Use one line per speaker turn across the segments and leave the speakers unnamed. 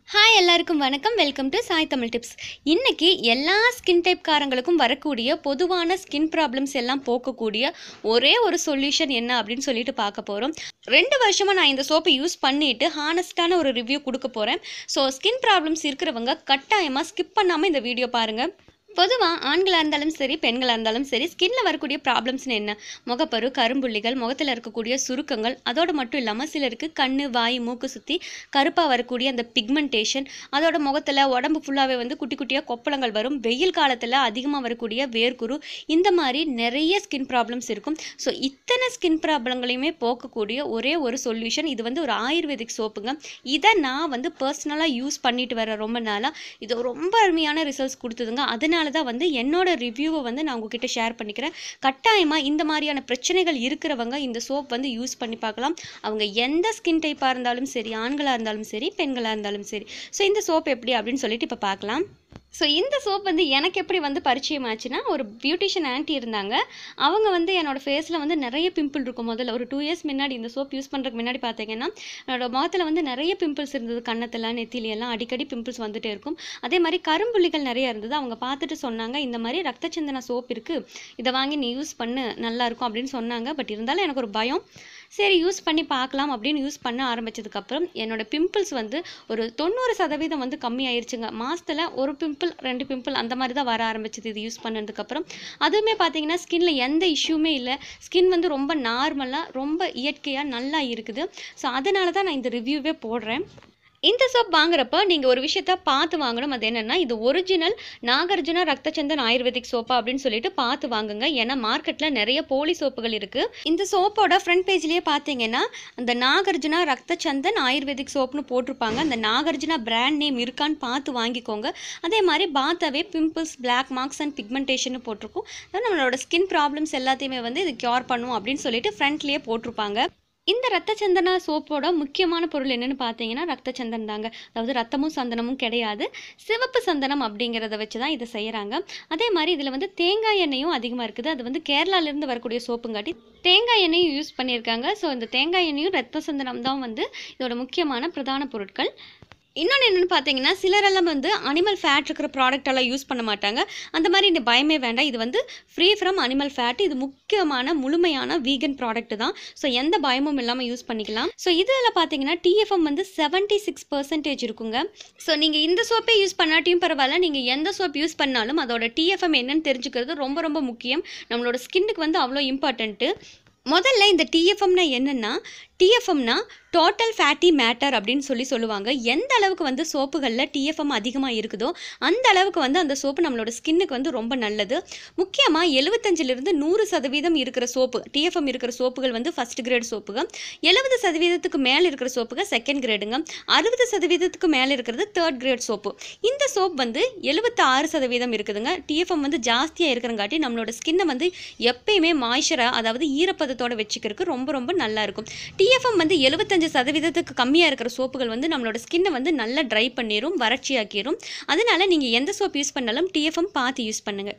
hi எல்லாருக்கும் வணக்கம் welcome to Sai Tamil tips இன்னைக்கு எல்லா ஸ்கின் டைப்காரங்களுக்கும் வரக்கூடிய பொதுவான ஸ்கின் ப்ராப்ளம்ஸ் எல்லாம் போக்கக்கூடிய ஒரே ஒரு சொல்யூஷன் என்ன அப்படின்னு சொல்லிட்டு பார்க்க போகிறோம் ரெண்டு வருஷமாக நான் இந்த சோப்பை யூஸ் பண்ணிட்டு ஹானஸ்டான ஒரு ரிவ்யூ கொடுக்க போகிறேன் ஸோ ஸ்கின் ப்ராப்ளம்ஸ் இருக்கிறவங்க கட்டாயமாக ஸ்கிப் பண்ணாமல் இந்த வீடியோ பாருங்கள் பொதுவாக ஆண்களாக இருந்தாலும் சரி பெண்களாக இருந்தாலும் சரி ஸ்கின்ல வரக்கூடிய ப்ராப்ளம்ஸ்னு என்ன முகப்பரு கரும்புள்ளிகள் முகத்தில் இருக்கக்கூடிய சுருக்கங்கள் அதோட மட்டும் இல்லாமல் சிலருக்கு கண்ணு வாய் மூக்கு சுற்றி கருப்பாக வரக்கூடிய அந்த பிக்மெண்டேஷன் அதோட முகத்தில் உடம்பு ஃபுல்லாகவே வந்து குட்டி குட்டியாக கொப்பளங்கள் வரும் வெயில் காலத்தில் அதிகமாக வரக்கூடிய வேர்க்குரு இந்த மாதிரி நிறைய ஸ்கின் ப்ராப்ளம்ஸ் இருக்கும் ஸோ இத்தனை ஸ்கின் ப்ராப்ளங்களையுமே போக்கக்கூடிய ஒரே ஒரு சொல்யூஷன் இது வந்து ஒரு ஆயுர்வேதிக் சோப்புங்க இதை நான் வந்து பர்சனலாக யூஸ் பண்ணிட்டு வரேன் ரொம்ப நாளாக இது ரொம்ப அருமையான ரிசல்ட்ஸ் கொடுத்ததுங்க அதனால தான் வந்து என்னோட ரிவ்யூவை வந்து நான் உங்ககிட்ட ஷேர் பண்ணிக்கிறேன் கட்டாயமாக இந்த மாதிரியான பிரச்சனைகள் இருக்கிறவங்க இந்த சோப் வந்து யூஸ் பண்ணி பார்க்கலாம் அவங்க எந்த ஸ்கின் டைப்பாக இருந்தாலும் சரி ஆண்களாக இருந்தாலும் சரி பெண்களாக இருந்தாலும் சரி ஸோ இந்த சோப் எப்படி அப்படின்னு சொல்லிட்டு இப்போ பார்க்கலாம் ஸோ இந்த சோப் வந்து எனக்கு எப்படி வந்து பரிச்சயம் ஆச்சுன்னா ஒரு பியூட்டிஷியன் ஆன்ட்டி இருந்தாங்க அவங்க வந்து என்னோட ஃபேஸில் வந்து நிறைய பிம்பிள் இருக்கும் முதல்ல ஒரு டூ இயர்ஸ் முன்னாடி இந்த சோப் யூஸ் பண்ணுறதுக்கு முன்னாடி பார்த்தீங்கன்னா என்னோட முகத்தில் வந்து நிறைய பிம்பிள்ஸ் இருந்தது கன்னத்தில் நெத்தில எல்லாம் அடிக்கடி பிம்பிள்ஸ் வந்துட்டே இருக்கும் அதே மாதிரி கரும்புள்ளிகள் நிறைய இருந்தது அவங்க பார்த்துட்டு சொன்னாங்க இந்த மாதிரி ரத்தச்சந்தன சோப் இருக்குது இதை வாங்கி நீ யூஸ் பண்ணு நல்லா இருக்கும் அப்படின்னு சொன்னாங்க பட் இருந்தாலும் எனக்கு ஒரு பயம் சரி யூஸ் பண்ணி பார்க்கலாம் அப்படின்னு யூஸ் பண்ண ஆரம்பிச்சதுக்கப்புறம் என்னோட பிம்பிள்ஸ் வந்து ஒரு தொண்ணூறு சதவீதம் வந்து கம்மி ஆயிருச்சுங்க மாசத்துல ஒரு பிம்பிள் ரெண்டு பிம்பிள் அந்த மாதிரி தான் வர ஆரம்பிச்சது இது யூஸ் பண்ணதுக்கப்புறம் அதுவுமே பார்த்தீங்கன்னா ஸ்கின்ல எந்த இஷ்யூமே இல்லை ஸ்கின் வந்து ரொம்ப நார்மலாக ரொம்ப இயற்கையாக நல்லா இருக்குது ஸோ அதனால தான் நான் இந்த ரிவ்யூவே போடுறேன் இந்த சோப் வாங்குறப்ப நீங்கள் ஒரு விஷயத்த பார்த்து வாங்கணும் அது என்னென்னா இது ஒரிஜினல் நாகார்ஜுனா ரத்தச்சந்தன் ஆயுர்வேதிக் சோப்பா அப்படின்னு சொல்லிட்டு பார்த்து வாங்குங்க ஏன்னா மார்க்கெட்டில் நிறைய போலி சோப்புகள் இருக்குது இந்த சோப்போட ஃப்ரண்ட் பேஜ்லேயே பார்த்தீங்கன்னா அந்த நாகார்ஜுனா ரத்தச்சந்தன் ஆயுர்வேதிக் சோப்னு போட்டிருப்பாங்க அந்த நாகார்ஜுனா பிராண்ட் நேம் இருக்கான்னு பார்த்து வாங்கிக்கோங்க அதே மாதிரி பார்த்தாவே pimples black marks and pigmentation போட்டிருக்கும் அதாவது நம்மளோட ஸ்கின் ப்ராப்ளம்ஸ் எல்லாத்தையுமே வந்து இது கியூர் பண்ணும் அப்படின்னு சொல்லிட்டு ஃப்ரண்ட்லேயே போட்டிருப்பாங்க இந்த ரத்த சந்தன சோப்போட முக்கியமான பொருள் என்னன்னு பார்த்தீங்கன்னா ரத்த சந்தனம் தாங்க அதாவது ரத்தமும் சந்தனமும் கிடையாது சிவப்பு சந்தனம் அப்படிங்கிறத வச்சு தான் இதை செய்கிறாங்க அதே மாதிரி இதில் வந்து தேங்காய் எண்ணெயும் அதிகமாக இருக்குது அது வந்து கேரளாலேருந்து வரக்கூடிய சோப்புங்காட்டி தேங்காய் எண்ணெயும் யூஸ் பண்ணியிருக்காங்க ஸோ இந்த தேங்காய் எண்ணெயும் ரத்த சந்தனம் தான் வந்து இதோட முக்கியமான பிரதான பொருட்கள் இன்னொன்று என்னென்னு பார்த்தீங்கன்னா சிலரெல்லாம் வந்து அனிமல் ஃபேட் இருக்கிற ப்ராடக்ட் எல்லாம் யூஸ் பண்ண மாட்டாங்க அந்த மாதிரி இந்த பயமே வேண்டாம் இது வந்து ஃப்ரீ ஃப்ரம் அனிமல் ஃபேட் இது முக்கியமான முழுமையான வீகன் ப்ராடக்ட் தான் ஸோ எந்த பயமும் இல்லாமல் யூஸ் பண்ணிக்கலாம் ஸோ இதில் பார்த்தீங்கன்னா டிஎஃப்எம் வந்து செவன்ட்டி சிக்ஸ் பர்சன்டேஜ் இருக்குங்க ஸோ நீங்கள் இந்த சோப்பே யூஸ் பண்ணாட்டியும் பரவாயில்ல நீங்கள் எந்த சோப் யூஸ் பண்ணாலும் அதோட டிஎஃப்எம் என்னன்னு தெரிஞ்சுக்கிறது ரொம்ப ரொம்ப முக்கியம் நம்மளோட ஸ்கின்னுக்கு வந்து அவ்வளோ இம்பார்ட்டண்ட்டு முதல்ல இந்த டிஎஃப்எம்னா என்னென்னா டிஎஃப்எம்னா டோட்டல் ஃபேட்டி மேட்டர் அப்படின்னு சொல்லி சொல்லுவாங்க எந்த அளவுக்கு வந்து சோப்புகளில் டிஎஃப்எம் அதிகமாக இருக்குதோ அந்த அளவுக்கு வந்து அந்த சோப்பு நம்மளோட ஸ்கின்னுக்கு வந்து ரொம்ப நல்லது முக்கியமாக எழுபத்தஞ்சிலிருந்து நூறு சதவீதம் இருக்கிற சோப்பு டிஎஃப்எம் இருக்கிற சோப்புகள் வந்து ஃபஸ்ட் கிரேட் சோப்புங்க எழுபது சதவீதத்துக்கு மேலே இருக்கிற சோப்புங்க செகண்ட் கிரேடுங்க அறுபது சதவீதத்துக்கு மேலே இருக்கிறது தேர்ட் கிரேட் சோப்பு இந்த சோப் வந்து எழுபத்தி ஆறு சதவீதம் இருக்குதுங்க டிஎஃப்எம் வந்து ஜாஸ்தியாக இருக்கிறங்காட்டி நம்மளோட ஸ்கின்னை வந்து எப்பயுமே மாய்ச்சராக அதாவது ஈரப்பதத்தோட வச்சுக்கிறதுக்கு ரொம்ப ரொம்ப நல்லா இருக்கும் டிஎஃப்எம் வந்து எழுபத்தஞ்சு சதவீதத்துக்கு கம்மியாக இருக்கிற சோப்புகள் வந்து நம்மளோட ஸ்கின்னை வந்து நல்லா ட்ரை பண்ணிடும் வறட்சியாக்கிடும் அதனால நீங்கள் எந்த சோப் யூஸ் பண்ணாலும் டிஎஃப்எம் பார்த்து யூஸ் பண்ணுங்கள்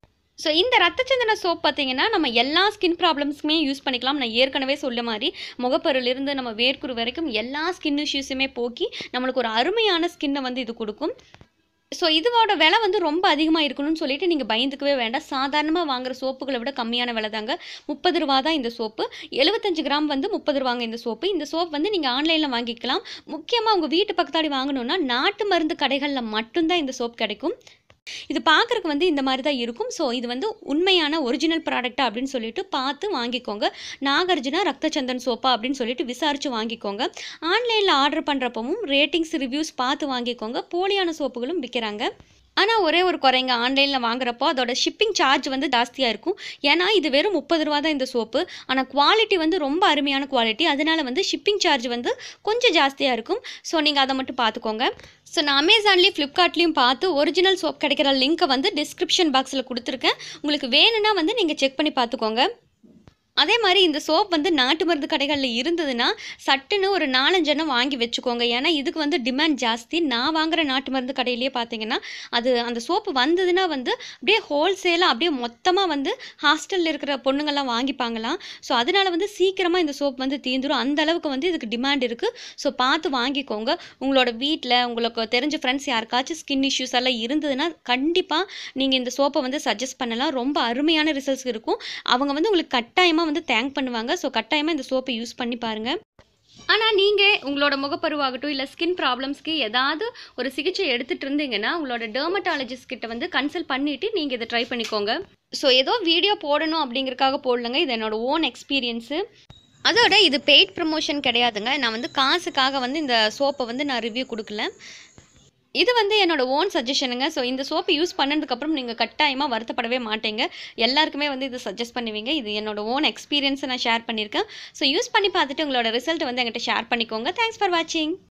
ஸோ இந்த ரத்தச்சந்தன சோப் பார்த்தீங்கன்னா நம்ம எல்லா ஸ்கின் ப்ராப்ளம்ஸ்க்குமே யூஸ் பண்ணிக்கலாம் நான் ஏற்கனவே சொல்ல மாதிரி முகப்பருலேருந்து நம்ம வேர்க்குரு வரைக்கும் எல்லா ஸ்கின் இஷ்யூஸுமே போக்கி நம்மளுக்கு ஒரு அருமையான ஸ்கின்னை வந்து இது கொடுக்கும் ஸோ இதோட விலை வந்து ரொம்ப அதிகமாக இருக்கணும்னு சொல்லிட்டு நீங்கள் பயந்துக்கவே வேண்டாம் சாதாரணமாக வாங்குற சோப்புகளை விட கம்மியான விலை தாங்க முப்பது ரூபா தான் இந்த சோப்பு எழுபத்தஞ்சு கிராம் வந்து முப்பது ரூபாங்க இந்த சோப்பு இந்த சோப் வந்து நீங்கள் ஆன்லைனில் வாங்கிக்கலாம் முக்கியமாக உங்கள் வீட்டு பக்கத்தாடி வாங்கணுன்னா நாட்டு மருந்து கடைகளில் மட்டும்தான் இந்த சோப் கிடைக்கும் இது பார்க்குறக்கு வந்து இந்த மாதிரி தான் இருக்கும் ஸோ இது வந்து உண்மையான ஒரிஜினல் ப்ராடக்ட்டா அப்படின்னு சொல்லிட்டு பார்த்து வாங்கிக்கோங்க நாகார்ஜுனா ரத்தச்சந்தன் சோப்பா அப்படின்னு சொல்லிட்டு விசாரித்து வாங்கிக்கோங்க ஆன்லைனில் ஆர்டர் பண்ணுறப்பவும் ரேட்டிங்ஸ் ரிவ்யூஸ் பார்த்து வாங்கிக்கோங்க போலியான சோப்புகளும் விற்கிறாங்க ஆனால் ஒரே ஒரு குறைங்க ஆன்லைனில் வாங்குறப்போ அதோட ஷிப்பிங் சார்ஜ் வந்து ஜாஸ்தியாக இருக்கும் ஏன்னா இது வெறும் முப்பது ரூபா தான் இந்த சோப்பு ஆனால் குவாலிட்டி வந்து ரொம்ப அருமையான குவாலிட்டி அதனால வந்து ஷிப்பிங் சார்ஜ் வந்து கொஞ்சம் ஜாஸ்தியாக இருக்கும் ஸோ நீங்கள் அதை மட்டும் பார்த்துக்கோங்க ஸோ நான் அமேசான்லேயும் ஃப்ளிப்கார்ட்லேயும் பார்த்து ஒரிஜினல் சோப் கிடைக்கிற லிங்க்கை வந்து டிஸ்கிரிப்ஷன் பாக்ஸில் கொடுத்துருக்கேன் உங்களுக்கு வேணும்னா வந்து நீங்கள் செக் பண்ணி பார்த்துக்கோங்க அதே மாதிரி இந்த சோப் வந்து நாட்டு மருந்து கடைகளில் இருந்ததுன்னா சட்டுன்னு ஒரு நாலஞ்செண்ணம் வாங்கி வச்சுக்கோங்க ஏன்னா இதுக்கு வந்து டிமாண்ட் ஜாஸ்தி நான் வாங்குற நாட்டு மருந்து கடையிலேயே பார்த்தீங்கன்னா அது அந்த சோப்பு வந்ததுன்னா வந்து அப்படியே ஹோல்சேலாக அப்படியே மொத்தமாக வந்து ஹாஸ்டலில் இருக்கிற பொண்ணுங்கள்லாம் வாங்கிப்பாங்களாம் ஸோ அதனால வந்து சீக்கிரமாக இந்த சோப் வந்து தீந்துரும் அந்த அளவுக்கு வந்து இதுக்கு டிமாண்ட் இருக்குது ஸோ பார்த்து வாங்கிக்கோங்க உங்களோட வீட்டில் உங்களுக்கு தெரிஞ்ச ஃப்ரெண்ட்ஸ் யாருக்காச்சும் ஸ்கின் இஷ்யூஸ் எல்லாம் இருந்ததுன்னா கண்டிப்பாக நீங்கள் இந்த சோப்பை வந்து சஜஸ்ட் பண்ணலாம் ரொம்ப அருமையான ரிசல்ட்ஸ் இருக்கும் அவங்க வந்து உங்களுக்கு கட்டாயமாக வந்து தேங்க் பண்ணுவாங்க ஸோ கட்டாயமாக இந்த சோப்பை யூஸ் பண்ணி பாருங்கள் ஆனால் நீங்கள் உங்களோட முகப்பருவாகட்டும் இல்லை ஸ்கின் ப்ராப்ளம்ஸ்க்கு ஏதாவது ஒரு சிகிச்சை எடுத்துகிட்டு இருந்தீங்கன்னா உங்களோட டெர்மட்டாலஜிஸ்ட் கிட்ட வந்து கன்சல்ட் பண்ணிவிட்டு நீங்கள் இதை ட்ரை பண்ணிக்கோங்க ஸோ ஏதோ வீடியோ போடணும் அப்படிங்கறக்காக போடலங்க இது என்னோட ஓன் எக்ஸ்பீரியன்ஸு அதோட இது பெய்ட் ப்ரமோஷன் கிடையாதுங்க நான் வந்து காசுக்காக வந்து இந்த சோப்பை வந்து நான் ரிவ்யூ கொடுக்கல இது வந்து என்னோட ஓன் சஜஷனுங்க ஸோ இந்த சோப்பு யூஸ் பண்ணதுக்கப்புறம் நீங்கள் கட்டாயமாக வருத்தப்படவே மாட்டீங்க எல்லாருக்குமே வந்து இது சஜஸ்ட் பண்ணுவீங்க இது என்னோட ஓன் எக்ஸ்பீரியன்ஸை நான் ஷேர் பண்ணியிருக்கேன் ஸோ யூஸ் பண்ணி பார்த்துட்டு உங்களோட ரிசல்ட் வந்து என்கிட்ட ஷேர் பண்ணிக்கோங்க தேங்க்ஸ் ஃபார் வாட்சிங்